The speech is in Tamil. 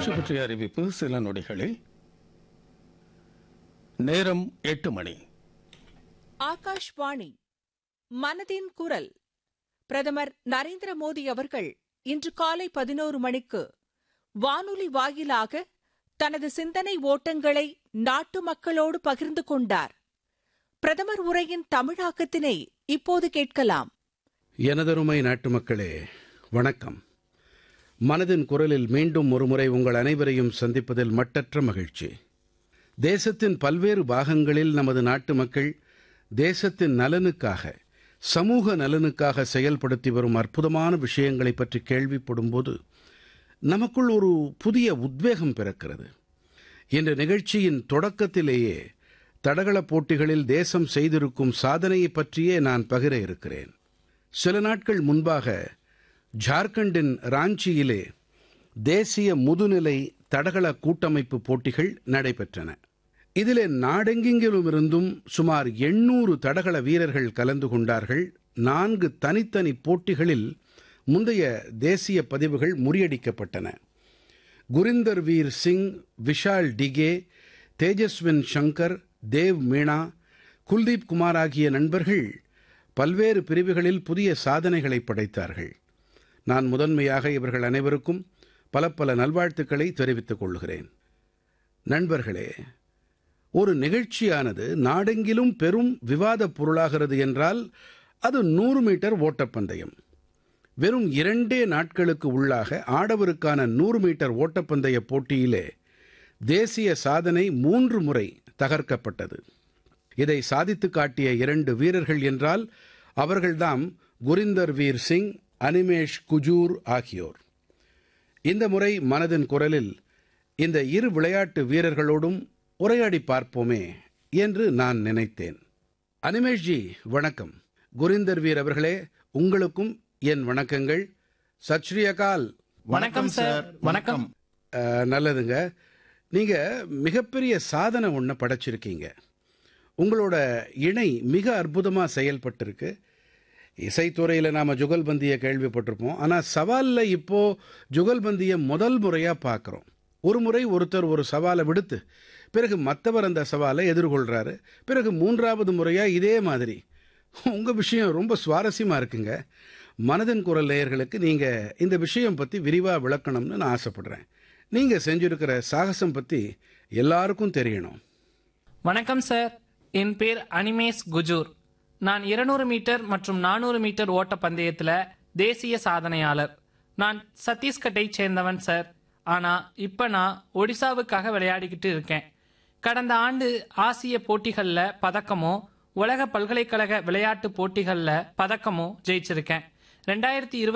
நிகழ்ச்சி பற்றிய அறிவிப்பு சில நொடிகளில் நேரம் எட்டு மணி ஆகாஷ்வாணி மனதின் குரல் பிரதமர் நரேந்திர மோடி அவர்கள் இன்று காலை பதினோரு மணிக்கு வானொலி வாயிலாக தனது சிந்தனை ஓட்டங்களை நாட்டு மக்களோடு பகிர்ந்து கொண்டார் பிரதமர் உரையின் தமிழாக்கத்தினை இப்போது கேட்கலாம் எனதருமை நாட்டு மக்களே வணக்கம் மனதின் குரலில் மீண்டும் ஒருமுறை உங்கள் அனைவரையும் சந்திப்பதில் மட்டற்ற மகிழ்ச்சி தேசத்தின் பல்வேறு பாகங்களில் நமது நாட்டு மக்கள் தேசத்தின் நலனுக்காக சமூக நலனுக்காக செயல்படுத்தி வரும் அற்புதமான விஷயங்களைப் பற்றி கேள்விப்படும்போது நமக்குள் ஒரு புதிய உத்வேகம் பிறக்கிறது இந்த நிகழ்ச்சியின் தொடக்கத்திலேயே தடகளப் போட்டிகளில் தேசம் செய்திருக்கும் சாதனையைப் பற்றியே நான் பகிர இருக்கிறேன் சில நாட்கள் முன்பாக ஜார்க்கண்டின் ராஞ்சியிலே தேசிய முதுநிலை தடகள கூட்டமைப்பு போட்டிகள் நடைபெற்றன இதிலே நாடெங்கிலுமிருந்தும் சுமார் எண்ணூறு தடகள வீரர்கள் கலந்து கொண்டார்கள் நான்கு தனித்தனி போட்டிகளில் முந்தைய தேசிய பதிவுகள் முறியடிக்கப்பட்டன குரிந்தர் வீர் சிங் விஷால் டிகே தேஜஸ்வின் சங்கர் தேவ் மீனா குல்தீப் குமார் ஆகிய நண்பர்கள் பல்வேறு பிரிவுகளில் புதிய சாதனைகளை படைத்தார்கள் நான் முதன்மையாக இவர்கள் அனைவருக்கும் பல பல நல்வாழ்த்துக்களை தெரிவித்துக் கொள்கிறேன் நண்பர்களே ஒரு நிகழ்ச்சியானது நாடெங்கிலும் பெரும் விவாதப் பொருளாகிறது என்றால் அது நூறு மீட்டர் ஓட்டப்பந்தயம் வெறும் இரண்டே நாட்களுக்கு உள்ளாக ஆடவருக்கான நூறு மீட்டர் ஓட்டப்பந்தய போட்டியிலே தேசிய சாதனை மூன்று முறை தகர்க்கப்பட்டது இதை சாதித்து காட்டிய இரண்டு வீரர்கள் என்றால் அவர்கள்தாம் குரிந்தர் வீர் சிங் அனிமேஷ் குஜூர் ஆகியோர் இந்த முறை மனதின் குரலில் இந்த இரு விளையாட்டு வீரர்களோடும் உரையாடி பார்ப்போமே என்று நான் நினைத்தேன் அனிமேஷ்ஜி வணக்கம் குரிந்தர் வீர் அவர்களே உங்களுக்கும் என் வணக்கங்கள் சத் ஸ்ரீ அகால் வணக்கம் சார் வணக்கம் அஹ், நல்லதுங்க நீங்க மிகப்பெரிய சாதனை ஒன்று படைச்சிருக்கீங்க உங்களோட இணை மிக அற்புதமா செயல்பட்டிருக்கு இசைத்துறையில் நாம ஜுகல்பந்தியை கேள்விப்பட்டிருப்போம் ஆனா சவால்ல இப்போ ஜுகல்பந்தியை முதல் முறையா பார்க்குறோம் ஒரு முறை ஒருத்தர் ஒரு சவாலை விடுத்து பிறகு மற்றவர் அந்த சவாலை எதிர்கொள்றாரு பிறகு மூன்றாவது முறையா இதே மாதிரி உங்க விஷயம் ரொம்ப சுவாரஸ்யமா இருக்குங்க மனதின் குரல் நேயர்களுக்கு நீங்க இந்த விஷயம் பத்தி விரிவா விளக்கணும்னு நான் ஆசைப்படுறேன் நீங்க செஞ்சிருக்கிற சாகசம் பத்தி எல்லாருக்கும் தெரியணும் வணக்கம் சார் என் பேர் அனிமேஷ் குஜூர் நான் 200 மீட்டர் மற்றும் 400 மீட்டர் ஓட்ட பந்தயத்துல தேசிய சாதனையாளர் நான் சத்தீஸ்கட்டை சேர்ந்தவன் சார் ஆனா இப்ப நான் ஒடிசாவுக்காக விளையாடிக்கிட்டு இருக்கேன் கடந்த ஆண்டு ஆசிய போட்டிகள்ல பதக்கமோ உலக பல்கலைக்கழக விளையாட்டு போட்டிகள்ல பதக்கமோ ஜெயிச்சிருக்கேன் ரெண்டாயிரத்தி